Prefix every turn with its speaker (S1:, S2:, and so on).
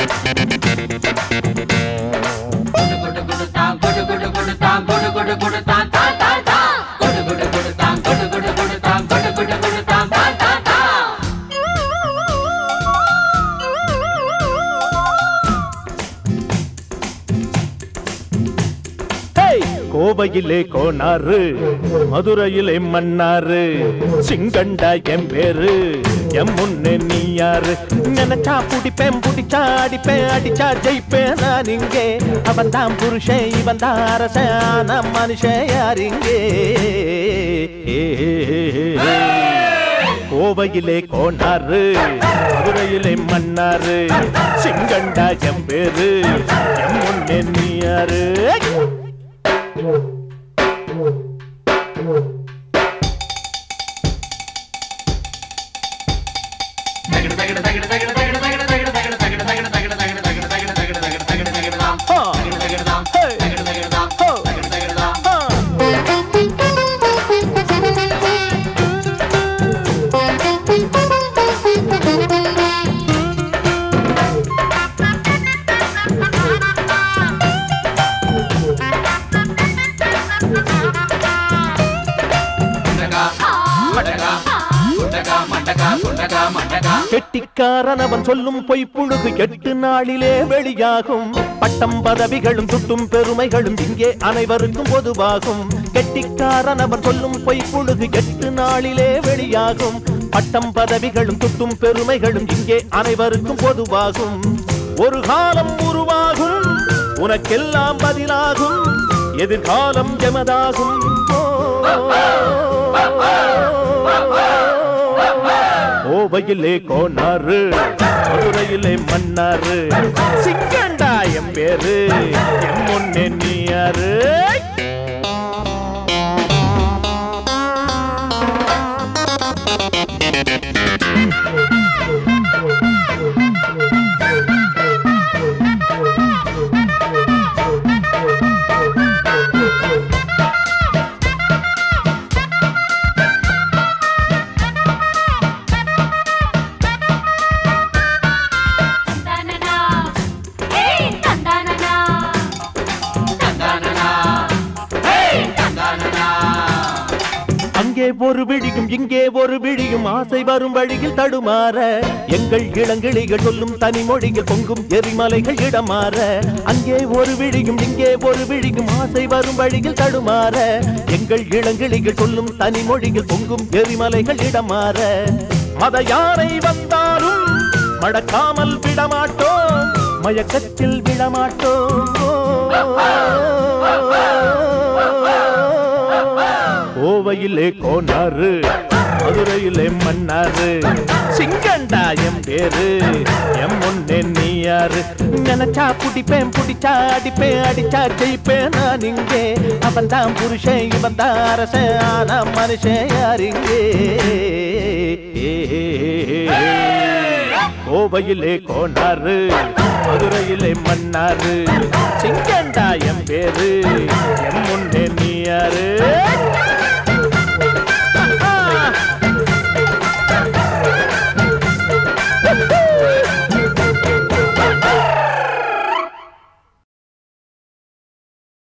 S1: குடு குடு தான் குடு குடு குடு தான் குடு குடு குடு தான் தா தா தா குடு குடு குடு தான் குடு குடு குடு தான் குடு குடு குடு தான் தா தா தா
S2: ஹேய்! கோவையிலே கோனாரு மதுரையிலே மன்னாரு சிங்கண்டா என் பேரு என் முன்னே நீ யாரு நினைச்சா புடிப்பேன் புடிச்சா அடிப்பேன் அடிச்சா ஜெயிப்பேன் நான் இங்கே அவன் தான் புருஷன் இவன் தான் அரசன் ஆனா மனுஷன் யார் இங்கே கோவையிலே கோனாரு மதுரையிலே மன்னாரு சிங்கண்டா என் பேரு என் முன்னே நீ யாரு
S1: தகிட தகிட தகிட தகிட தகிட தகிட தகிட தகிட தகிட தகிட தகிட தகிட தகிட தகிட தகிட தகிட தகிட தகிட தான்
S2: ஹா!
S1: தகிட தகிட தான்
S2: ஹே!
S1: தகிட தகிட தான்
S2: ஹோ!
S1: தகிட தகிட தான்
S2: ஆ!
S1: குண்டகா மண்டகா குண்டகா மண்டகா குண்டகா மண்டகா
S2: கெட்டிக்காரன் அவன் சொல்லும் பொய் புழுகு எட்டு நாளிலே வெளியாகும் பட்டம் பதவிகளும் துட்டும் பெருமைகளும் இங்கே அனைவருக்கும் பொதுவாகும் கெட்டிக்காரன் அவன் சொல்லும் பொய் புழுகு எட்டு நாளிலே வெளியாகும் பட்டம் பதவிகளும் துட்டும் பெருமைகளும் இங்கே அனைவருக்கும் பொதுவாகும் ஒரு காலம் உருவாகும் உனக்கெல்லாம் பதிலாகும் எதிர்காலம் எமதாகும் கோவையிலே கோனாரு மதுரையிலே மன்னாரு சிங்கண்டா என் பேரு என் முன்னே நீ யாரு
S3: தந்தனனா ஏய் தந்தனனா
S1: தந்தானனா ஹே தந்தானனா
S2: அங்கே ஒரு விழியும் இங்கே ஒரு விழியும் ஆசை வரும் வழியில் தடுமாற எங்கள் இளங்கிளிகள் சொல்லும் தனி மொழியில் பொங்கும் எரிமலைகள் இடமாற அங்கே ஒரு விழியும் இங்கே ஒரு விழியும் ஆசை வரும் வழியில் தடுமாற எங்கள் இளங்கிளிகள் சொல்லும் தனி மொழியில் பொங்கும் எரிமலைகள் இடமாற மத யானை வந்தாலும் மடக்காமல் விடமாட்டோம் மயக்கத்தில் விடமாட்டோம் கோவையிலே கோனாரு மதுரையிலே மன்னாரு சிங்கண்டா என் பேரு என் முன்னே நீ யாரு நினைச்சா புடிப்பேன் புடிச்சா அடிப்பேன் அடிச்சா ஜெயிப்பேன் நான் இங்கே அவன் தான் புருஷன் இவன் தான் அரசன் ஆனா மனுஷன் யார் இங்கே கோவையிலே கோனாரு மதுரையிலே மன்னாரு சிங்கண்டா என் பேரு என் முன்னே நீ யாரு